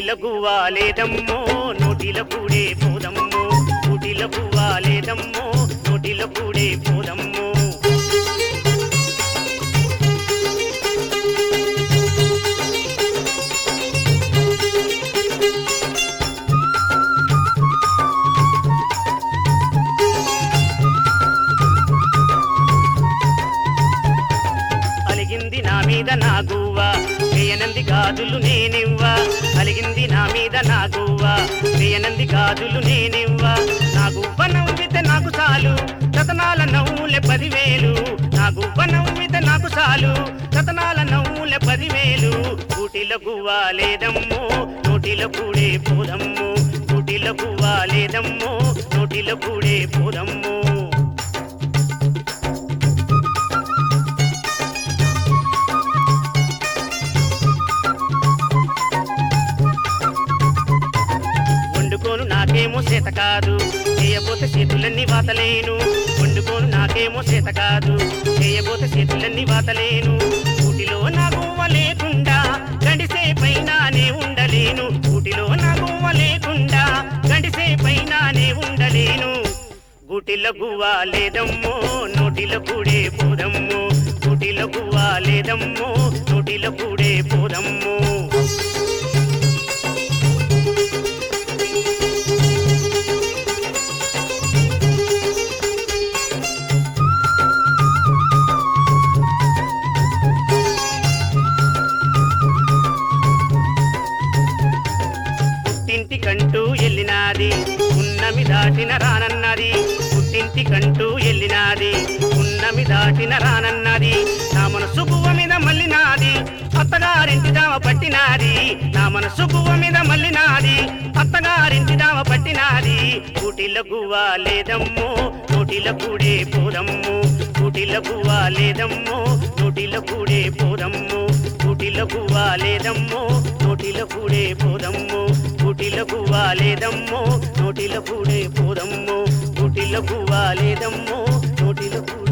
గుటిల గువ్వాలేదమ్మో నోటిల కూడే పోదమ్మో గుటిల గువ్వాలేదమ్మో నోటిల కూడే పోదమ్మో అలిగింది నా మీద నా గువ్వ వేయనంది గాజులు నేనివ్వ అలిగింది నా మీద నా గువ్వ వేయనంది గాజులు నేనివ్వ నా గువ్వ నవ్వితే నాకు చాలు రతనాల నవ్వులే పదివేలు నా గువ్వ నవ్వితే నాకు చాలు రతనాల నవ్వులే పదివేలు కూటిల గువ్వ లేదమ్మో నోటిల కూడే పోదమ్మో కూటిల గువ్వ లేదమ్మో నోటిల కూడే పోదమ్మో వండుకోను నాకేమో చేత కాదు చేయబోతే చేతులన్నీ వాతలేను వండుకోను నాకేమో చేత కాదు చేయబోతే చేతులన్నీ వాతలేను ఊటిలో నా గువ్వ లేకుండా గడిసే పైనానే ఉండలేను ఊటిలో నా గువ్వ లేకుండా గడిసే పైనానే ఉండలేను గుటిల గువ్వ లేదమ్మో నోటిల కూడే పోదమ్మో గుటిల గువ్వ లేదమ్మో నోటిల కూడే పోదమ్మో పుట్టింటికంటూ ఎల్లినాది ఉన్నమి దాటిన రానన్నది పుట్టింటికంటూ ఎల్లినాది ఉన్నమి దాటిన రానన్నది నా మనసు గువ్వ మీద మల్లినాది అత్తగారింటి దామ పట్టినాది నా మనసు గువ్వ మీద మల్లినాది అత్తగారింటి దామ పట్టినాది కూటిల గువ్వ లేదమ్మో నోటిల కూడే పోదమ్మో కూటిల గువ్వ లేదమ్మో నోటిల కూడే పోదమ్మో కూటిల గువ్వ లేదమ్మో నోటిల కూడే పోదమ్మో కూటిల గువ్వ లేదమ్మో నోటిల కూడే పోదమ్మో కూటిల గువ్వ లేదమ్మో నోటిల కూడే